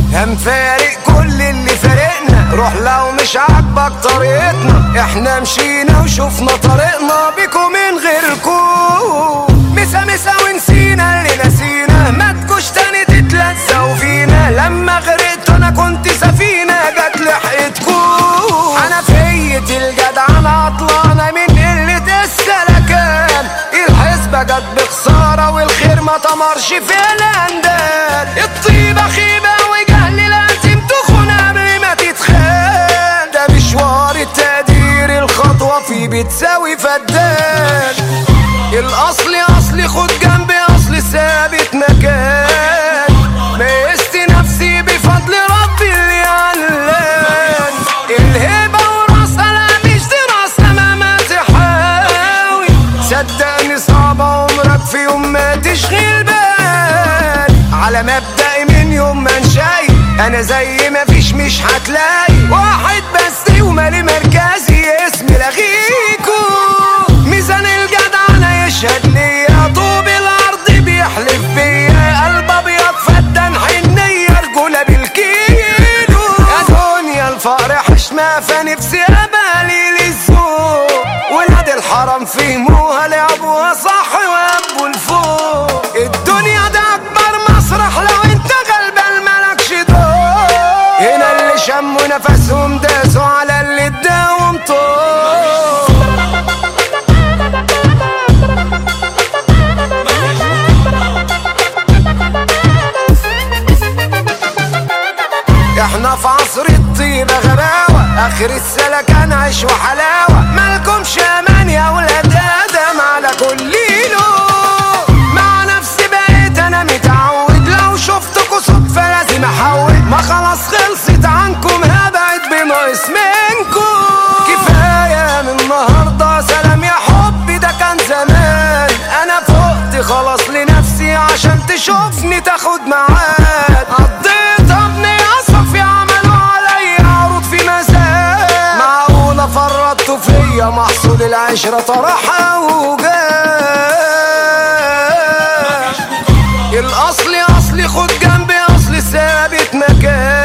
هنفارق كل اللي فارقنا روح لو مش عاجبك طريقتنا احنا مشينا وشفنا طريقنا بيكم من غيركم مسا مسا ونسينا اللي نسينا ما تجوش تاني تتلزقوا فينا لما غرقت انا كنت سفينة جت لحقتكم انا فيت الجدع انا عطلانة من قلة السلكان الحسبة جت بخسارة والخير ما تمرش في الاندال الطيبة خيبة وجهل لازم تخون قبل ما تتخان ده مشوار التقدير الخطوة فيه بتساوي فدان الاصل اصلي خد جنبي اصل ثابت مكان ميزت نفسي بفضل ربي اللي علان الهبة وراسها لا مش دراسة مهما تحاول صدقني صعبة عمرك في يوم ما تشغل بال على مبدأي من يوم ما انشأي انا زي ما فيش مش هتلاقي واحد بس ومالي مركزي اسمي لغيكو ميزان الجدع انا يشهد ليا طوب الارض بيحلف بيا قلب ابيض فدان حنية رجولة بالكيلو يا دنيا الفقر حشمة فنفسي ابالي للسوق ولاد الحرام فهموها لعبوها صح وابوا لفوق الدنيا ده اكبر مسرح لو انت غلبان مالكش دور هنا اللي شموا نفسهم داسوا على اللي اداهم طول احنا في عصر الطيبة غباوة اخر السلكان عيش وحلاوة مالكمش امان يا ولاد ادم على كل لون مع نفسي بقيت انا متعود لو شفتكوا صدفة لازم احول ما خلاص خلصت عنكم هبعد بناقص منكم كفاية من النهاردة سلام يا حبي ده كان زمان انا فقت خلاص لنفسي عشان تشوفني تاخد معاد قضيت ابني اصفي عملوا عليا عروض في مزاد معقولة فرطتوا فيا محصول العشرة طرحة وجاد الاصلي اصلي خد جنبي اصل ثابت مكان